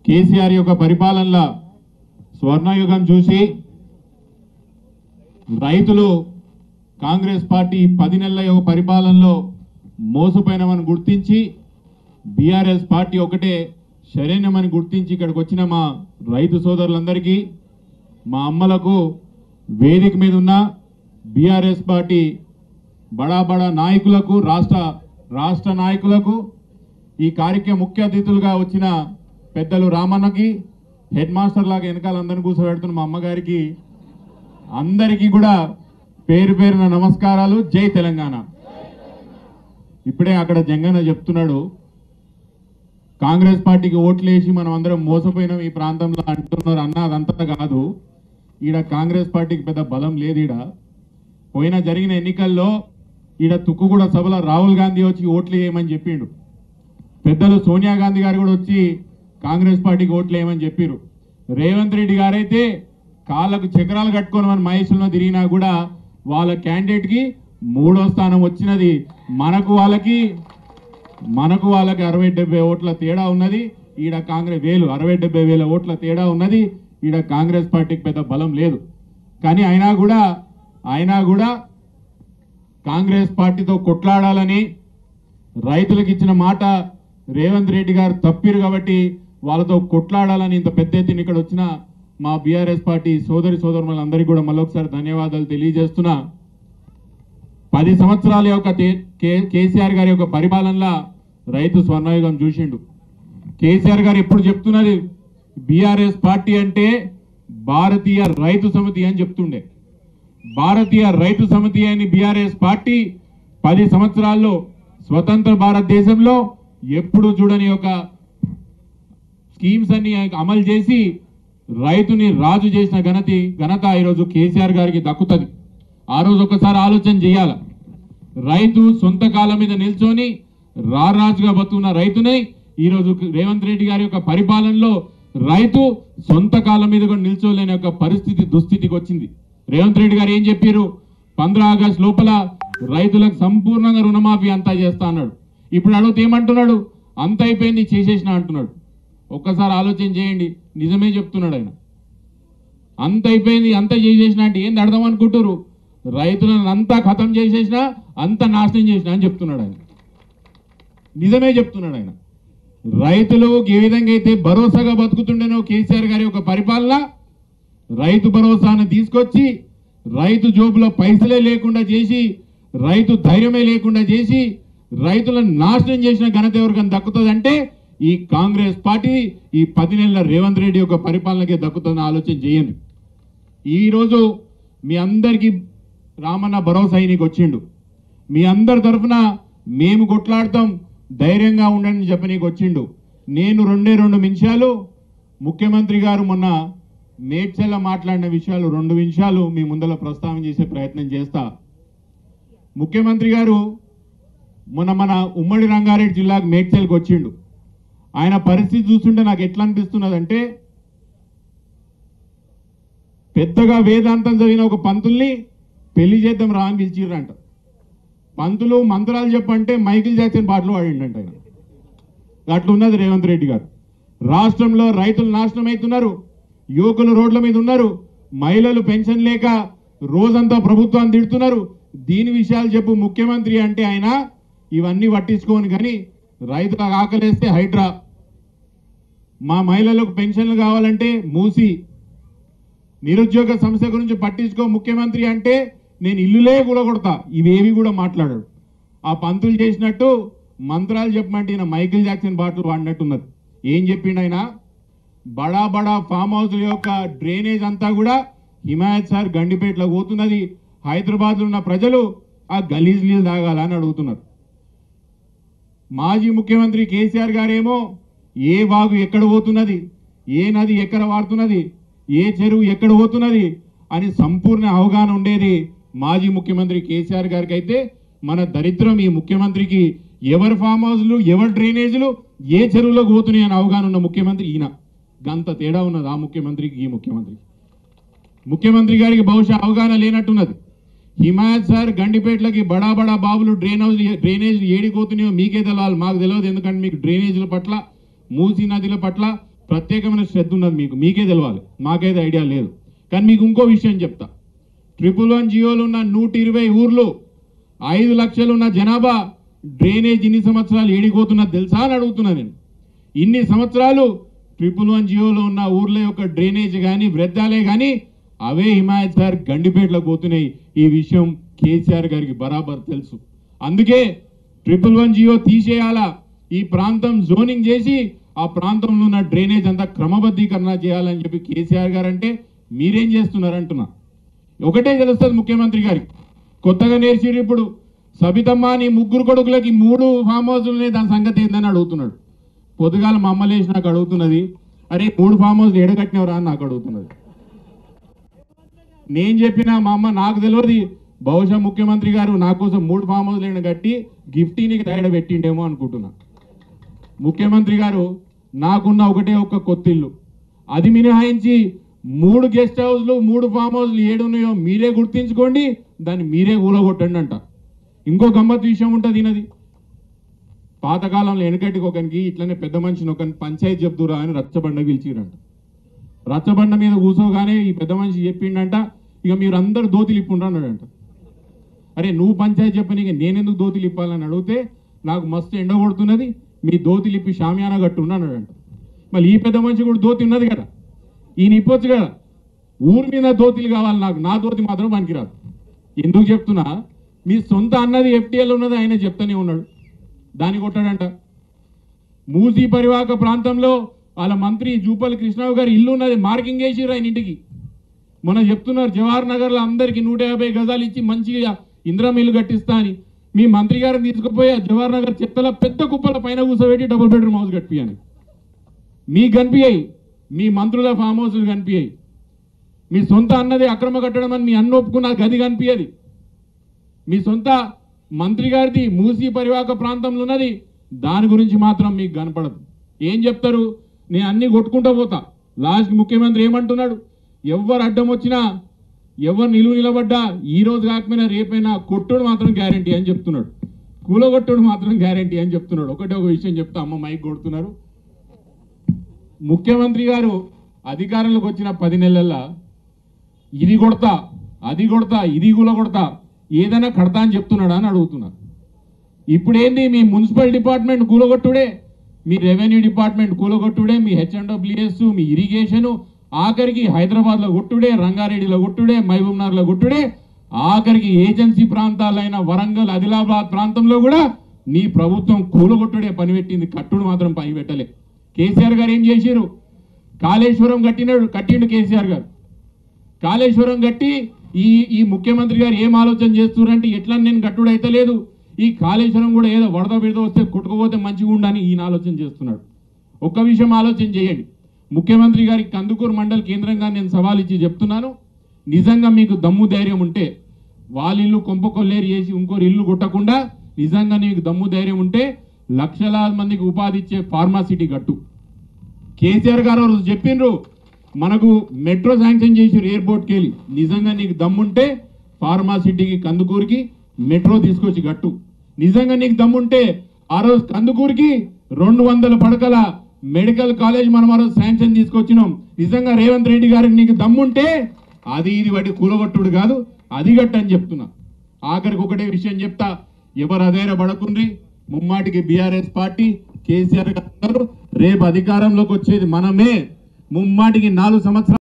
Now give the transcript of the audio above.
కేసీఆర్ యొక్క పరిపాలనలో స్వర్ణయుగం చూసి రైతులు కాంగ్రెస్ పార్టీ పది నెలల యొక్క పరిపాలనలో మోసపోయినామని గుర్తించి బీఆర్ఎస్ పార్టీ ఒకటే శరణ్యమని గుర్తించి ఇక్కడికి వచ్చిన మా రైతు సోదరులందరికీ మా అమ్మలకు వేదిక మీద ఉన్న బీఆర్ఎస్ పార్టీ బడా బడా నాయకులకు రాష్ట్ర రాష్ట్ర నాయకులకు ఈ కార్యక్రమ ముఖ్య అతిథులుగా వచ్చిన పెద్దలు రామన్నకి హెడ్ మాస్టర్ లాగా వెనకాల అందరిని కూర్చోబెడుతున్న మా అమ్మగారికి అందరికీ కూడా పేరు పేరున నమస్కారాలు జై తెలంగాణ ఇప్పుడే అక్కడ జంగన్న చెప్తున్నాడు కాంగ్రెస్ పార్టీకి ఓట్లు వేసి మనం అందరం మోసపోయినాం ఈ ప్రాంతంలో అంటున్నారు అన్న అదంతా కాదు ఈడ కాంగ్రెస్ పార్టీకి పెద్ద బలం లేదు ఈడ పోయిన జరిగిన ఎన్నికల్లో ఈడ తుక్కుగూడ సభలో రాహుల్ గాంధీ వచ్చి ఓట్లు వేయమని చెప్పిండు పెద్దలు సోనియా గాంధీ గారు కూడా వచ్చి కాంగ్రెస్ పార్టీకి ఓట్లు వేయమని చెప్పారు రేవంత్ రెడ్డి గారైతే కాళ్ళకు చక్రాలు కట్టుకొని మన మహేశ్వరంలో తిరిగినా కూడా వాళ్ళ క్యాండిడేట్ కి మూడో స్థానం వచ్చినది మనకు వాళ్ళకి మనకు వాళ్ళకి అరవై డెబ్బై ఓట్ల తేడా ఉన్నది ఈడ కాంగ్రెస్ వేలు అరవై డెబ్బై వేల ఓట్ల తేడా ఉన్నది ఈడ కాంగ్రెస్ పార్టీకి పెద్ద బలం లేదు కానీ అయినా కూడా అయినా కూడా కాంగ్రెస్ పార్టీతో కొట్లాడాలని రైతులకు ఇచ్చిన మాట రేవంత్ రెడ్డి గారు తప్పిరు కాబట్టి వాళ్ళతో కొట్లాడాలని ఇంత పెద్ద ఎత్తున ఇక్కడ వచ్చిన మా బీఆర్ఎస్ పార్టీ సోదరి సోదరులందరికీ కూడా మళ్ళొకసారి ధన్యవాదాలు తెలియజేస్తున్నా పది సంవత్సరాల యొక్క తే- కే- కేసీఆర్ గారి యొక్క పరిపాలనలో రైతు స్వర్ణయుగం చూసిండు కేసీఆర్ గారు ఎప్పుడు చెప్తున్నది బీఆర్ఎస్ పార్టీ అంటే భారతీయ రైతు సమితి అని చెప్తుండే భారతీయ రైతు సమితి అని బీఆర్ఎస్ పార్టీ పది సంవత్సరాల్లో స్వతంత్ర భారతదేశంలో ఎప్పుడు చూడని ఒక స్కీమ్స్ అన్ని అమలు చేసి రైతుని రాజు చేసిన ఘనతి ఘనత ఈరోజు కేసీఆర్ గారికి దక్కుతుంది ఆ రోజు ఒకసారి ఆలోచన చేయాల రైతు సొంత కాళ్ళ మీద నిల్చొని రారాజుగా బతుకున్న రైతునే ఈరోజు రేవంత్ రెడ్డి గారి యొక్క పరిపాలనలో రైతు సొంత కాళ్ళ మీద కూడా నిల్చోలేని యొక్క పరిస్థితి దుస్థితికి వచ్చింది రేవంత్ రెడ్డి గారు ఏం చెప్పారు పంద్రా ఆగస్ట్ లోపల రైతులకు సంపూర్ణంగా రుణమాఫీ అంతా చేస్తా అన్నాడు ఇప్పుడు అడిగితే ఏమంటున్నాడు అంత అయిపోయింది చేసేసిన అంటున్నాడు ఒక్కసారి ఆలోచన చేయండి నిజమే చెప్తున్నాడు ఆయన అంత అయిపోయింది అంత చేసేసిన అంటే ఏంది అర్థం అనుకుంటారు రైతులను అంతా ఖతం చేసేసిన అంత నాశనం చేసిన అని చెప్తున్నాడు ఆయన నిజమే చెప్తున్నాడు ఆయన రైతులు ఏ విధంగా అయితే భరోసాగా బతుకుతుండేనో కేసీఆర్ గారి యొక్క పరిపాలన రైతు భరోసాను తీసుకొచ్చి రైతు జోబులో పైసలే లేకుండా చేసి రైతు ధైర్యమే లేకుండా చేసి రైతులను నాశనం చేసిన ఘనత ఎవరికైనా దక్కుతుందంటే ఈ కాంగ్రెస్ పార్టీ ఈ పది నెలల రేవంత్ రెడ్డి యొక్క పరిపాలనకే దక్కుతుందని ఆలోచన చేయండి ఈరోజు మీ అందరికీ రామన్న భరోసా నీకు వచ్చిండు మీ అందరి తరఫున మేము కొట్లాడతాం ధైర్యంగా ఉండండి అని చెప్పి నీకు వచ్చిండు నేను రెండే రెండు నిమిషాలు ముఖ్యమంత్రి గారు మొన్న మేడ్చల్ల మాట్లాడిన విషయాలు రెండు నిమిషాలు మీ ముందర ప్రస్తావన చేసే ప్రయత్నం చేస్తా ముఖ్యమంత్రి గారు మొన్న మన ఉమ్మడి రంగారెడ్డి జిల్లాకు మేడ్చల్కి వచ్చిండు ఆయన పరిస్థితి చూస్తుంటే నాకు ఎట్లా అనిపిస్తున్నదంటే పెద్దగా వేదాంతం చదివిన ఒక పంతుల్ని పెళ్లి చేద్దాం రా అని పిలిచిర్రంట పంతులు మంత్రాలు చెప్పంటే మైకిల్ జాక్సన్ పాటలు పాడిండంట ఆయన అట్లున్నది రేవంత్ రెడ్డి గారు రాష్ట్రంలో రైతులు నాశనం అవుతున్నారు యువకులు రోడ్ల మీద ఉన్నారు మహిళలు పెన్షన్ లేక రోజంతా ప్రభుత్వాన్ని తిడుతున్నారు దీని విషయాలు చెప్పు ముఖ్యమంత్రి అంటే ఆయన ఇవన్నీ పట్టించుకోని కానీ రైతులకు ఆకలేస్తే హైడ్రా మా మహిళలకు పెన్షన్లు కావాలంటే మూసి నిరుద్యోగ సమస్య గురించి పట్టించుకో ముఖ్యమంత్రి అంటే నేను ఇల్లులే కూడగొడతా ఇవేవి కూడా మాట్లాడాడు ఆ పంతులు చేసినట్టు మంత్రాలు చెప్పమంటే ఈయన మైకిల్ జాక్సన్ బాటలు వాడినట్టున్నది ఏం చెప్పిండు ఆయన బడా బడా ఫామ్ హౌస్ల యొక్క డ్రైనేజ్ అంతా కూడా హిమాయత్ సార్ గండిపేటలో పోతున్నది హైదరాబాద్లో ఉన్న ప్రజలు ఆ గలీజ్ నీళ్ళు తాగాలని అడుగుతున్నారు మాజీ ముఖ్యమంత్రి కేసీఆర్ గారేమో ఏ వాగు ఎక్కడ పోతున్నది ఏ నది ఎక్కడ వాడుతున్నది ఏ చెరువు ఎక్కడ పోతున్నది అని సంపూర్ణ అవగాహన ఉండేది మాజీ ముఖ్యమంత్రి కేసీఆర్ గారికి అయితే మన దరిద్రం ఈ ముఖ్యమంత్రికి ఎవరి ఫామ్ హౌస్లు ఎవరి డ్రైనేజీలు ఏ చెరువులోకి పోతున్నాయి అని అవగాహన ఉన్న ముఖ్యమంత్రి ఈయన గంత తేడా ఉన్నది ఆ ముఖ్యమంత్రికి ఈ ముఖ్యమంత్రికి ముఖ్యమంత్రి గారికి బహుశా అవగాహన లేనట్టున్నది హిమాయత్ సార్ గండిపేటలకి బడా బడా బాబులు డ్రైన్ హౌస్ డ్రైనేజ్ ఏడిపోతున్నాయో మీకే తెలవాలి మాకు తెలియదు ఎందుకంటే మీకు డ్రైనేజీల పట్ల మూసీ నదుల పట్ల ప్రత్యేకమైన శ్రద్ధ ఉన్నది మీకు మీకే తెలవాలి మాకైతే ఐడియా లేదు కానీ మీకు ఇంకో విషయం చెప్తా ట్రిపుల్ వన్ జియోలు ఉన్న నూట ఇరవై ఊర్లు ఐదు లక్షలు ఉన్న జనాభా డ్రైనేజ్ ఇన్ని సంవత్సరాలు ఏడిపోతున్నా తెలుసా అని అడుగుతున్నా నేను ఇన్ని సంవత్సరాలు ట్రిపుల్ వన్ జియోలో ఉన్న ఊర్ల యొక్క డ్రైనేజ్ కానీ వృద్ధాలే కానీ అవే హిమాయత్ సార్ గండిపేటలకు పోతున్నాయి ఈ విషయం కేసీఆర్ గారికి బరాబర్ తెలుసు అందుకే ట్రిపుల్ వన్ జియో తీసేయాలా ఈ ప్రాంతం జోనింగ్ చేసి ఆ ప్రాంతంలో ఉన్న డ్రైనేజ్ అంతా క్రమబద్ధీకరణ చేయాలని చెప్పి కేసీఆర్ గారు అంటే మీరేం చేస్తున్నారంటున్నా ఒకటే తెలుస్తుంది ముఖ్యమంత్రి గారికి కొత్తగా నేర్చిరు ఇప్పుడు సబితమ్మ నీ ముగ్గురు కొడుకులకి మూడు ఫామ్ హౌస్లునే దాని సంగతి ఏందని అడుగుతున్నాడు పొద్దుగాల మా అమ్మ లేచి నాకు అడుగుతున్నది అరే మూడు ఫామ్ హౌస్లు ఎడగట్టినవరా అని నాకు అడుగుతున్నది నేను చెప్పిన మా అమ్మ నాకు తెలియదు బహుశా ముఖ్యమంత్రి గారు నా కోసం మూడు ఫామ్ హౌస్లు కట్టి గిఫ్ట్ నీకు తయారు పెట్టిండేమో అనుకుంటున్నా ముఖ్యమంత్రి గారు నాకున్న ఒకటే ఒక్క కొత్తిల్లు అది మినహాయించి మూడు గెస్ట్ హౌస్లు మూడు ఫామ్ హౌస్లు ఏడు ఉన్నాయో మీరే గుర్తించుకోండి దాన్ని మీరే ఊలగొట్టండి అంట ఇంకో గమ్మత్ విషయం ఉంటుంది ఈయనది పాతకాలంలో వెనకటికి ఒకనికి ఇట్లనే పెద్ద మనిషిని ఒక పంచాయతీ చెప్తురా అని రచ్చబండ పిలిచిరంట రచ్చబండ మీద కూర్చోగానే ఈ పెద్ద మనిషి చెప్పిండంట ఇక మీరు అందరు దోతిలు ఇప్పుండ్రు అన్నాడంట అరే నువ్వు పంచాయతీ చెప్పనీక నేనెందుకు దోతిలు ఇప్పాలని అడిగితే నాకు మస్తు ఎండ కొడుతున్నది మీ దోతిలు ఇప్పి షామియానా కట్టుండు అన్నాడంట మళ్ళీ ఈ పెద్ద మనిషి కూడా దోతి ఉన్నది కదా ఈయన ఇప్పొచ్చు కదా ఊరి మీద దోతిలు కావాలి నాకు నా దోతి మాత్రం పనికిరాదు ఎందుకు చెప్తున్నా మీ సొంత అన్నది ఎఫ్టీఎల్ ఉన్నది ఆయన చెప్తానే ఉన్నాడు దాన్ని కొట్టాడంట మూసీ పరివాహక ప్రాంతంలో వాళ్ళ మంత్రి జూపల్లి కృష్ణరావు గారి ఇల్లు ఉన్నది మార్కింగ్ వేసిర్రు ఆయన ఇంటికి మొన్న చెప్తున్నారు జవహర్ నగర్లో అందరికి నూట యాభై గజాలు ఇచ్చి మంచిగా ఇందిరం ఇల్లు కట్టిస్తా అని మీ మంత్రి గారిని తీసుకుపోయి ఆ జవహర్ నగర్ చెత్తల పెద్ద కుప్పల పైన కూర్చోబెట్టి డబుల్ బెడ్రూమ్ హౌస్ కట్టియాని మీ కనిపించాయి మీ మంత్రుల ఫామ్ హౌస్లు కనిపించాయి మీ సొంత అన్నది అక్రమ కట్టడం అని మీ అన్న ఒప్పుకున్న గది కనిపించదు మీ సొంత మంత్రి గారిది మూసీ పరివాహక ప్రాంతంలో ఉన్నది దాని గురించి మాత్రం మీకు కనపడదు ఏం చెప్తారు నేను అన్ని కొట్టుకుంటూ పోతా లాస్ట్ ముఖ్యమంత్రి ఏమంటున్నాడు ఎవరు అడ్డం వచ్చినా ఎవరు నిలువు నిలబడ్డా ఈ రోజు కాకపోయినా రేపైనా కొట్టుడు మాత్రం గ్యారంటీ అని చెప్తున్నాడు కూలగొట్టుడు మాత్రం గ్యారంటీ అని చెప్తున్నాడు ఒకటే ఒక విషయం చెప్తా అమ్మ మైక్ కొడుతున్నారు ముఖ్యమంత్రి గారు అధికారంలోకి వచ్చిన పది నెలల్లో ఇది కొడతా అది కొడతా ఇది కూల కొడతా ఏదైనా కడతా అని చెప్తున్నాడా అని అడుగుతున్నారు ఇప్పుడు ఏంది మీ మున్సిపల్ డిపార్ట్మెంట్ కూలగొట్టుడే మీ రెవెన్యూ డిపార్ట్మెంట్ కూలగొట్టుడే మీ హెచ్ఎండబ్ల్యూఎస్ మీ ఇరిగేషను ఆఖరికి హైదరాబాద్లో కొట్టుడే రంగారెడ్డిలో కొట్టుడే మహబూబ్నగర్లో కొట్టుడే ఆఖరికి ఏజెన్సీ ప్రాంతాలైన వరంగల్ ఆదిలాబాద్ ప్రాంతంలో కూడా నీ ప్రభుత్వం కూలగొట్టుడే పనిపెట్టింది కట్టుడు మాత్రం పని పెట్టలే కేసీఆర్ గారు ఏం చేశారు కాళేశ్వరం కట్టినాడు కట్టిండు కేసీఆర్ గారు కాళేశ్వరం కట్టి ఈ ఈ ముఖ్యమంత్రి గారు ఏం ఆలోచన చేస్తున్నారంటే ఎట్లా నేను గట్టుడు అయితే లేదు ఈ కాళేశ్వరం కూడా ఏదో వరద బిడద వస్తే కొట్టుకుపోతే మంచిగా ఉండని ఈయన ఆలోచన చేస్తున్నాడు ఒక్క విషయం ఆలోచన చేయండి ముఖ్యమంత్రి గారికి కందుకూరు మండల కేంద్రంగా నేను సవాల్ ఇచ్చి చెప్తున్నాను నిజంగా మీకు దమ్ము ధైర్యం ఉంటే వాళ్ళ ఇల్లు కొంప కొల్లేరు చేసి ఇంకోరు ఇల్లు కొట్టకుండా నిజంగా నీకు దమ్ము ధైర్యం ఉంటే లక్షలాది మందికి ఉపాధి ఇచ్చే ఫార్మాసిటీ కట్టు కేసీఆర్ గారు ఆ రోజు చెప్పిండ్రు మనకు మెట్రో శాంక్షన్ చేసిరు ఎయిర్పోర్ట్కి వెళ్ళి నిజంగా నీకు దమ్ముంటే ఫార్మాసిటీకి కందుకూరుకి మెట్రో తీసుకొచ్చి గట్టు నిజంగా నీకు దమ్ముంటే ఆ రోజు కందుకూరుకి రెండు వందల పడకల మెడికల్ కాలేజ్ మనం ఆ రోజు శాంక్షన్ తీసుకొచ్చినాం నిజంగా రేవంత్ రెడ్డి గారికి నీకు దమ్ముంటే అది ఇది వాటి కూలగొట్టుడు కాదు అది గట్టు అని చెప్తున్నా ఆఖరికి ఒకటే విషయం చెప్తా ఎవరు అదేర పడకుండ్రి ముమ్మాటికి బీఆర్ఎస్ పార్టీ కేసీఆర్ గారు రేపు అధికారంలోకి వచ్చేది మనమే ముమ్మాటికి నాలుగు సంవత్సరాలు